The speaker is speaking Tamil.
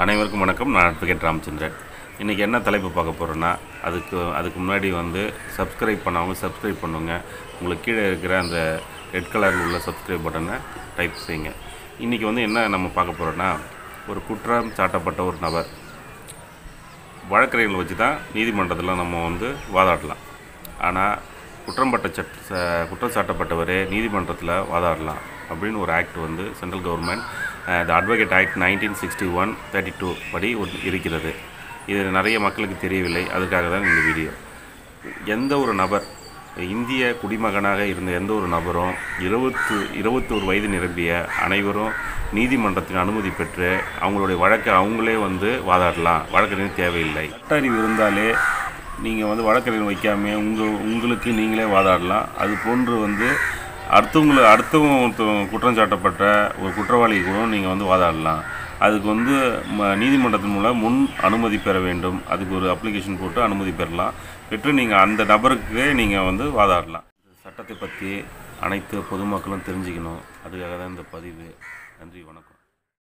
அனைவருக்கும் வணக்கம் நான் அட்வொகேட் ராமச்சந்திரன் இன்றைக்கி என்ன தலைப்பு பார்க்க போகிறோன்னா அதுக்கு அதுக்கு முன்னாடி வந்து சப்ஸ்கிரைப் பண்ணவங்க சப்ஸ்கிரைப் பண்ணுங்க உங்களுக்கு கீழே இருக்கிற அந்த ரெட் கலரில் உள்ள சப்ஸ்கிரைப் பட்டனை டைப் செய்யுங்க இன்றைக்கி வந்து என்ன நம்ம பார்க்க போகிறோன்னா ஒரு குற்றம் சாட்டப்பட்ட ஒரு நபர் வழக்கறிஞர்கள் வச்சு தான் நீதிமன்றத்தில் நம்ம வந்து வாதாடலாம் ஆனால் குற்றம்பட்ட சட் ச- குற்றம் சாட்டப்பட்டவரே நீதிமன்றத்தில் வாதாடலாம் அப்படின்னு ஒரு ஆக்ட் வந்து central government the advocate act nineteen sixty one thirty two படி ஒரு இருக்கிறது இது நிறைய மக்களுக்கு தெரியவில்லை அதுக்காக தான் இந்த வீடியோ எந்த ஒரு நபர் இந்திய குடிமகனாக இருந்த எந்த ஒரு நபரும் இருபத்து இருபத்தோரு வயது நிரம்பிய அனைவரும் நீதிமன்றத்தின் அனுமதி பெற்று அவங்களுடைய வழக்கை அவங்களே வந்து வாதாடலாம் வழக்கறிஞர் தேவையில்லை சட்ட அறிவு இருந்தாலே நீங்கள் வந்து வழக்கறிஞர் வைக்காம உங்கள் உங்களுக்கு நீங்களே வாதாடலாம் அது போன்று வந்து அடுத்தவங்களை அடுத்தவங்க ஒருத்தவங்க குற்றம் சாட்டப்பட்ட ஒரு குற்றவாளி கூட நீங்கள் வந்து வாதாடலாம் அதுக்கு வந்து ம- நீதிமன்றத்தின் மூலம் முன் அனுமதி பெற வேண்டும் அதுக்கு ஒரு அப்ளிகேஷன் போட்டு அனுமதி பெறலாம் பெற்று நீங்கள் அந்த நபருக்கு நீங்கள் வந்து வாதாடலாம் சட்டத்தை பற்றி அனைத்து பொதுமக்களும் தெரிஞ்சுக்கணும் அதுக்காக தான் இந்த பதிவு நன்றி வணக்கம்